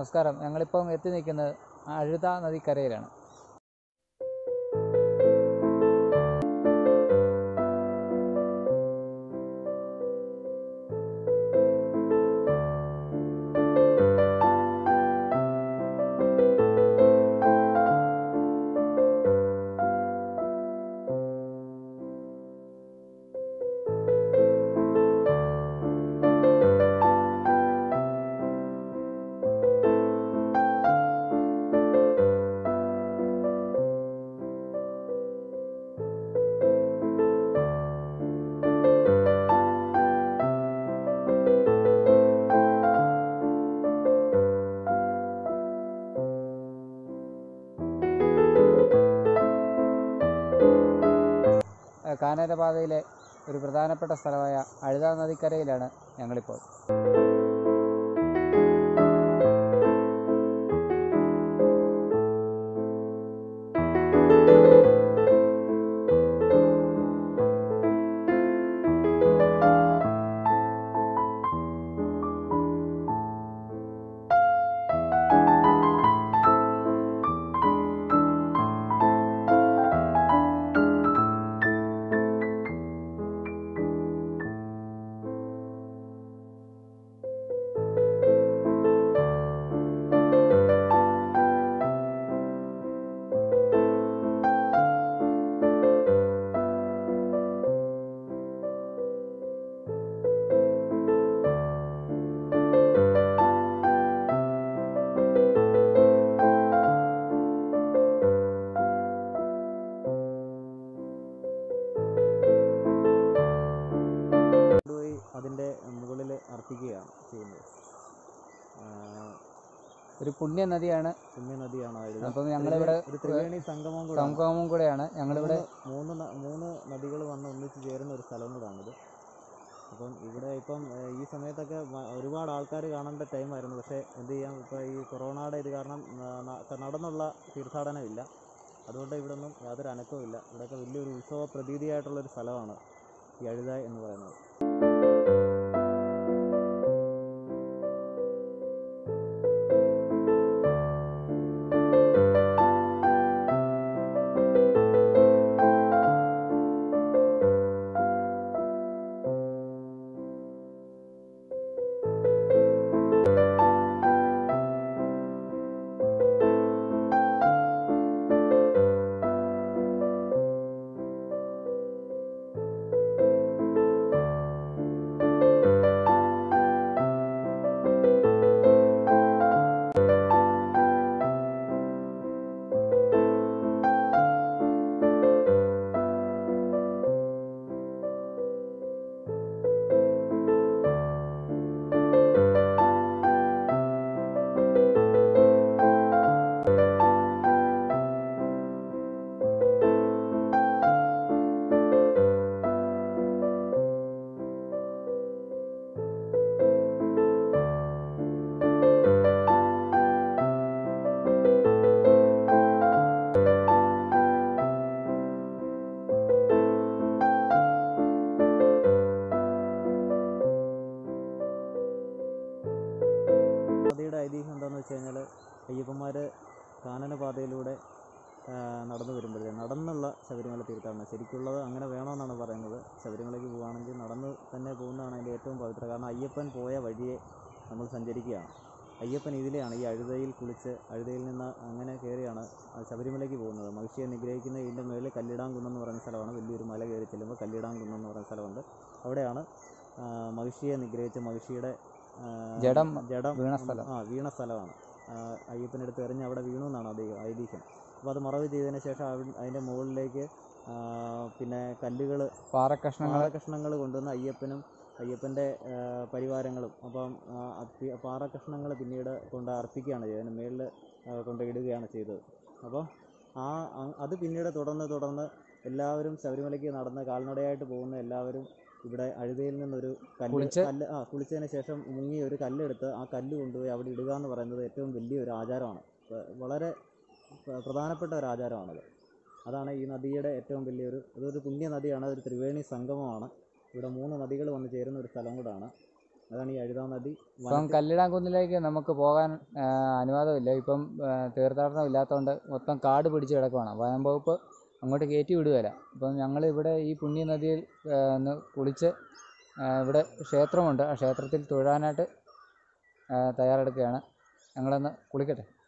നമസ്കാരം ഞങ്ങളിപ്പം എത്തി നിൽക്കുന്നത് അഴുത നദിക്കരയിലാണ് ഏഹ് കാനനപാതയിലെ ഒരു പ്രധാനപ്പെട്ട സ്ഥലമായ അഴുത നദിക്കരയിലാണ് ഞങ്ങളിപ്പോൾ കൊണ്ടുപോയി അതിൻ്റെ മുകളിൽ അർപ്പിക്കുകയാണ് ചെയ്യുന്നത് ആ, ഒരു പുണ്യ നദിയാണ് പുണ്യ നദിയാണ് അഴുത അപ്പം ഞങ്ങളിവിടെ ഒരു ത്രിവേണി സംഗമം കൂടെ സംഗമവും കൂടെയാണ് ഞങ്ങളിവിടെ മൂന്ന് ന- മൂന്ന് നദികൾ വന്ന് ഒന്നിച്ച് ചേരുന്ന ഒരു സ്ഥലം കൂടാണിത് അപ്പം ഇവിടെ ഇപ്പം ഏഹ്, ഈ സമയത്തൊക്കെ വ- ഒരുപാട് ആൾക്കാർ കാണേണ്ട ടൈമായിരുന്നു പക്ഷേ എന്ത് ചെയ്യാം ഇപ്പോൾ ഈ കൊറോണയുടെ ഇത് കാരണം ന- ന- നടന്നുള്ള തീർത്ഥാടനമില്ല അതുകൊണ്ട് ഇവിടെ ഒന്നും യാതൊരു അനക്കവും ഇല്ല ഇവിടെയൊക്കെ വലിയൊരു ഉത്സവ പ്രതീതിയായിട്ടുള്ളൊരു സ്ഥലമാണ് ഈ അഴുത എന്ന് പറയുന്നത് നദിയുടെ ഐതിഹ്യം എന്താണെന്ന് വെച്ച് കഴിഞ്ഞാൽ അയ്യപ്പന്മാർ കാനനപാതയിലൂടെ ആ, നടന്നു വരുമ്പോഴേ നടന്നുള്ള ശബരിമല തീർത്ഥാടനം ശരിക്കുള്ളത് അങ്ങനെ വേണമെന്നാണ് പറയുന്നത് ശബരിമലയ്ക്ക് പോവുകയാണെങ്കിൽ നടന്ന് തന്നെ പോകുന്നതാണ് അതിൻ്റെ ഏറ്റവും പവിത്ര കാരണം അയ്യപ്പൻ പോയ വഴിയെ നമ്മൾ സഞ്ചരിക്കുകയാണ് അയ്യപ്പൻ ഇതിലെയാണ് ഈ അഴുതയിൽ കുളിച്ച് അഴുതയിൽ നിന്ന് അങ്ങനെ കയറിയാണ് ആ ശബരിമലയ്ക്ക് പോകുന്നത് മഹിഷിയെ നിഗ്രഹിക്കുന്ന ഇതിൻ്റെ മുകളിൽ കല്ലിടാംകുന്ന് എന്ന് പറയുന്ന സ്ഥലമാണ് വലിയൊരു മല കയറി ചെല്ലുമ്പോൾ കല്ലിടാംകുന്ന് എന്ന് പറയുന്ന സ്ഥലമുണ്ട് അവിടെയാണ് ആ, മഹിഷിയെ നിഗ്രഹിച്ച് മഹിഷിയുടെ ആ, ജഡം ജഡം വീണ സ്ഥലം. ആ വീണ സ്ഥലമാണ് ആ, അയ്യപ്പനെടുത്ത് എറിഞ്ഞ് അവിടെ വീണു എന്നാണ് അത് ഐതിഹ്യം അപ്പോൾ അത് മറവ് ചെയ്തതിന് ശേഷം അവി- അതിൻ്റെ മുകളിലേക്ക് ആ, പിന്നെ കല്ലുകൾ പാറക്കഷ്ണങ്ങൾ പാറക്കഷ്ണങ്ങൾ കൊണ്ടുവന്ന് അയ്യപ്പനും അയ്യപ്പൻ്റെ പരിവാരങ്ങളും അപ്പം ആ, അപ്പി- പാറക്കഷ്ണങ്ങൾ പിന്നീട് കൊണ്ട് അർപ്പിക്കുകയാണ് ചെയ്തത് അതിന് മേളിൽ കൊണ്ട് ഇടുകയാണ് ചെയ്തത് അപ്പോൾ ആ അ- അത് പിന്നീട് തുടർന്ന് തുടർന്ന് എല്ലാവരും ശബരിമലയ്ക്ക് നടന്ന് കാൽനടയായിട്ട് പോകുന്ന എല്ലാവരും ഇവിടെ അഴുതയിൽ നിന്നൊരു കല്ല് കുളിച്ച്? കല്ല് ആ കുളിച്ചതിന് ശേഷം മുങ്ങി ഒരു കല്ലെടുത്ത് ആ കല്ല് കൊണ്ടുപോയി അവിടെ ഇടുക എന്ന് പറയുന്നത് ഏറ്റവും വലിയൊരു ആചാരമാണ് വ- വളരെ പ്ര- പ്രധാനപ്പെട്ട ഒരു ആചാരമാണത് അതാണ് ഈ നദിയുടെ ഏറ്റവും വലിയൊരു ഇതൊരു പുണ്യ നദിയാണ് ഒരു ത്രിവേണി സംഗമമാണ് ഇവിടെ മൂന്ന് നദികൾ വന്ന് ചേരുന്ന ഒരു സ്ഥലം കൂടാണ് അതാണ് ഈ അഴുതാ നദി ഇപ്പം കല്ലിടാൻ കുന്നിലേക്ക് നമുക്ക് പോകാൻ ആ, അനുവാദമില്ല ഇപ്പം ആ, തീർത്ഥാടനം ഇല്ലാത്തതുകൊണ്ട് മൊത്തം കാട് പിടിച്ച് കിടക്കുവാണ് വനം വകുപ്പ് അങ്ങോട്ട് കയറ്റി വിടുകയില്ല അപ്പം ഞങ്ങൾ ഇവിടെ ഈ പുണ്യ നദിയിൽ ആ, ഒന്ന് കുളിച്ച് ആ, ഇവിടെ ക്ഷേത്രമുണ്ട് ആ ക്ഷേത്രത്തിൽ തൊഴാനായിട്ട് ആ, തയ്യാറെടുക്കുകയാണ് ഞങ്ങളൊന്ന് കുളിക്കട്ടെ